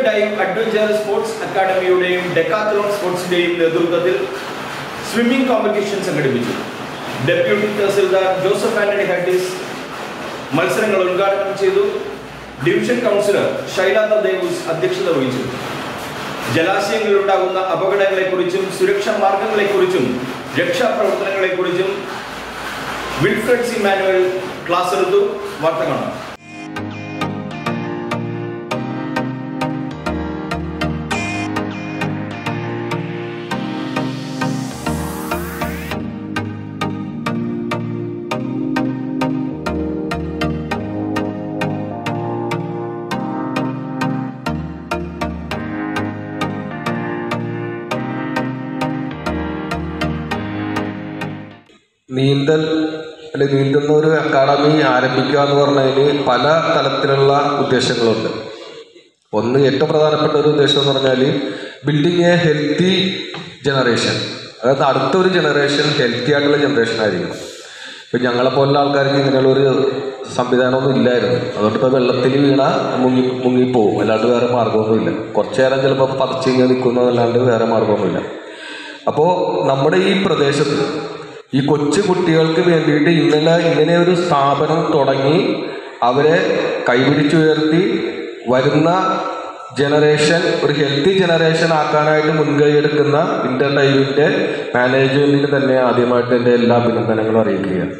dive adventure sports അക്കാദമിയുടെയും Decathlon സ്പോർട്സിന്റെയും നേതൃത്വത്തിൽ സ്വിമ്മിംഗ് കോമ്പറ്റീഷൻ സംഘടിപ്പിച്ചു ഡെപ്യൂട്ടി തഹസിൽദാർ ജോസഫ് ആന്റണി ഹഡീസ് മത്സരങ്ങൾ ഉദ്ഘാടനം ചെയ്തു ഡിവിഷൻ കൗൺസിലർ ഷൈലാത്ത ദേവൂസ് അധ്യക്ഷത വഹിച്ചു ജലാശയങ്ങളിൽ ഉണ്ടാകുന്ന അപകടങ്ങളെക്കുറിച്ചും സുരക്ഷാ മാർഗങ്ങളെക്കുറിച്ചും രക്ഷാപ്രവർത്തനങ്ങളെക്കുറിച്ചും വിൽഫ്രഡ് സി മാനുവൽ ക്ലാസ് എടുത്തു വാർത്ത കാണാം നീന്തൽ അല്ലെങ്കിൽ നീന്തുന്ന ഒരു അക്കാഡമി ആരംഭിക്കുക എന്ന് പറഞ്ഞതിൽ പല തലത്തിലുള്ള ഉദ്ദേശങ്ങളുണ്ട് ഒന്ന് ഏറ്റവും പ്രധാനപ്പെട്ട ഒരു ഉദ്ദേശം എന്ന് പറഞ്ഞാൽ ബിൽഡിങ് എ ഹെൽത്തി ജനറേഷൻ അതായത് അടുത്തൊരു ജനറേഷൻ ഹെൽത്തി ആയിട്ടുള്ള ജനറേഷൻ ആയിരിക്കണം ഇപ്പം ഞങ്ങളെപ്പോലുള്ള ആൾക്കാർക്ക് ഇങ്ങനെയുള്ള ഒരു സംവിധാനമൊന്നും ഇല്ലായിരുന്നു അതുകൊണ്ട് ഇപ്പോൾ വെള്ളത്തിൽ വീണ മുങ്ങി മുങ്ങിപ്പോവും അല്ലാണ്ട് വേറെ മാർഗമൊന്നുമില്ല കുറച്ചു നേരം ചിലപ്പോൾ പതച്ച് ഇങ്ങനെ നിൽക്കുന്നതല്ലാണ്ട് വേറെ മാർഗമൊന്നുമില്ല അപ്പോൾ നമ്മുടെ ഈ പ്രദേശത്ത് ഈ കൊച്ചു കുട്ടികൾക്ക് വേണ്ടിയിട്ട് ഇന്നലെ ഇങ്ങനെ ഒരു സ്ഥാപനം തുടങ്ങി അവരെ കൈപിടിച്ചുയർത്തി വരുന്ന ജനറേഷൻ ഒരു ഹെൽത്തി ജനറേഷൻ ആക്കാനായിട്ട് മുൻകൈ എടുക്കുന്ന ഇന്റർ ലൈവിന്റെ മാനേജ്മെന്റിന് തന്നെ ആദ്യമായിട്ട് എൻ്റെ എല്ലാ അഭിനന്ദനങ്ങളും അറിയിക്കുകയാണ്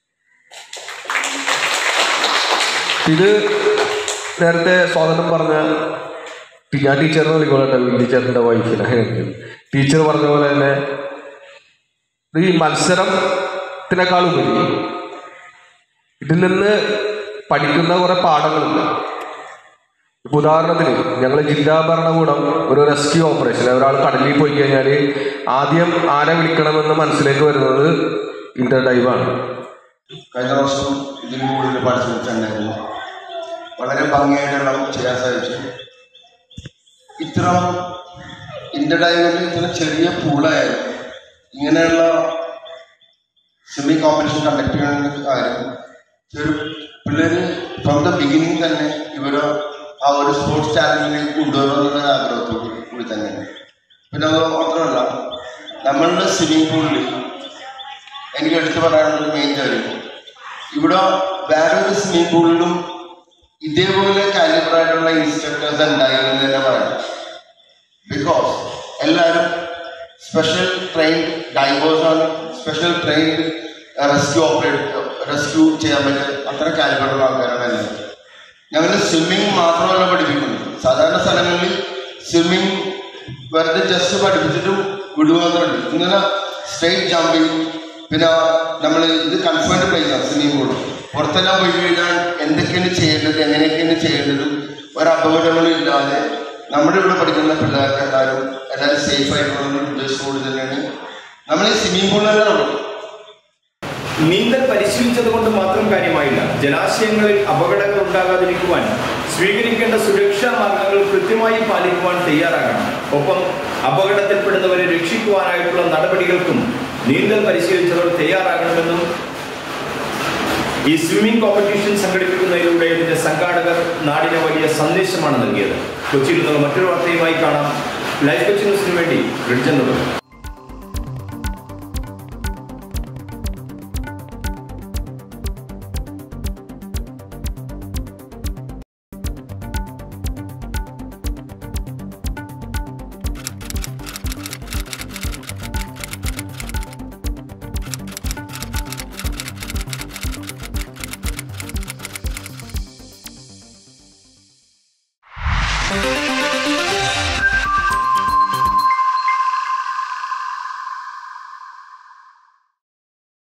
ഇത് നേരത്തെ സ്വാഗതം പറഞ്ഞ ഞാൻ ടീച്ചറിനെ വിളിക്കോളട്ടെ ടീച്ചറിന്റെ വൈഫിനെ ടീച്ചർ പറഞ്ഞ പോലെ തന്നെ ഈ മത്സരത്തിനേക്കാളുപരി ഇതിൽ നിന്ന് പഠിക്കുന്ന കുറെ പാഠങ്ങളുണ്ട് ഇപ്പൊ ഉദാഹരണത്തിന് ഞങ്ങൾ ജില്ലാ ഭരണകൂടം ഒരു റെസ്ക്യൂ ഓപ്പറേഷൻ ഒരാൾ കടലിൽ പോയി കഴിഞ്ഞാൽ ആദ്യം ആരെ വിളിക്കണമെന്ന് മനസ്സിലേക്ക് വരുന്നത് ഇന്റർ ഡൈവാണ് കഴിഞ്ഞ വർഷം ഇതിന് കൂടുതൽ പാർട്ടിസിപ്പേറ്റ് വളരെ ഭംഗിയായിട്ടുള്ള ചെയ്യാൻ സാധിച്ചു ഇത്തരം ഇന്റർഡൈവിൽ ഇത്ര ചെറിയ പൂളായാലും ഇങ്ങനെയുള്ള സ്വിമ്മിങ് കോമ്പറ്റീഷൻ കണ്ടക്ട് ചെയ്യുന്ന കാര്യം ചെറു പിള്ളേർ ഫ്രം ദ ബിഗിനിങ് തന്നെ ഇവർ ആ ഒരു സ്പോർട്സ് ചാനലിലേക്ക് കൊണ്ടുവരണമെന്നുള്ള ആഗ്രഹത്തോട് കൂടി തന്നെയാണ് പിന്നെ അത് മാത്രമല്ല നമ്മളുടെ സ്വിമ്മിംഗ് പൂളിൽ എനിക്ക് എടുത്തു പറയാനുള്ള മെയിൻ കാര്യം ഇവിടെ വേറെ ഒരു സ്വിമ്മിംഗ് പൂളിലും ഇതേപോലെ കാലിബർ ആയിട്ടുള്ള ഇൻസ്ട്രക്ടേഴ്സ് ഉണ്ടായിരുന്നു തന്നെ പറയാം ബിക്കോസ് എല്ലാവരും സ്പെഷ്യൽ ട്രെയിൻഡ് ഡൈവേഴ്സ് ആണ് special trained rescue operate rescue ചെയ്യാൻ പറ്റിയ അത്ര കാലിബറുള്ള ആൾക്കാരാണ് എല്ലാവരും ഞങ്ങൾ സ്വിമ്മിങ് മാത്രമല്ല പഠിപ്പിക്കുന്നത് സാധാരണ സ്ഥലങ്ങളിൽ സ്വിമ്മിങ് വെറുതെ ജസ്റ്റ് പഠിപ്പിച്ചിട്ടും വിടുവാന്നുണ്ട് ഇങ്ങനെ സ്ട്രേറ്റ് ജമ്പിങ് പിന്നെ നമ്മൾ ഇത് കൺഫേർഡ് പ്ലേസ് ആണ് സ്വിമ്മിംഗ് പൂൾ പുറത്തെല്ലാം പോയി കഴിഞ്ഞാൽ എന്തൊക്കെയാണ് ചെയ്യേണ്ടത് എങ്ങനെയൊക്കെയാണ് ചെയ്യേണ്ടത് ഒരു അപകടങ്ങളും ഇല്ലാതെ നമ്മുടെ ഇവിടെ പഠിക്കുന്ന പിള്ളേർക്ക് എല്ലാവരും എല്ലാവരും സേഫ് ആയിട്ടുള്ള ഉദ്ദേശത്തോട് തന്നെയാണ് നമ്മൾ ഈ സ്വിമ്മിംഗ് പൂളിൽ തന്നെ നടക്കും നീന്തൽ പരിശീലിച്ചത് കൊണ്ട് മാത്രം കാര്യമായില്ല ജലാശയങ്ങളിൽ അപകടങ്ങൾ ഉണ്ടാകാതിരിക്കുവാൻ സ്വീകരിക്കേണ്ട സുരക്ഷാ മാർഗങ്ങൾ കൃത്യമായി പാലിക്കുവാൻ തയ്യാറാകണം ഒപ്പം അപകടത്തിൽപ്പെടുന്നവരെ രക്ഷിക്കുവാനായിട്ടുള്ള നടപടികൾക്കും നീന്തൽ പരിശീലിച്ചവർ തയ്യാറാകണമെന്നും ഈ സ്വിമ്മിംഗ് കോമ്പറ്റീഷൻ സംഘടിപ്പിക്കുന്നതിലൂടെ ഇതിന്റെ സംഘാടകർ നാടിന് വലിയ സന്ദേശമാണ് നൽകിയത് കൊച്ചിയിൽ നിന്നുള്ള മറ്റൊരു വാർത്തയുമായി കാണാം ലൈഫ് കൊച്ചി ന്യൂസിന് വേണ്ടി റിഡ്ജൻ തുടങ്ങും Thank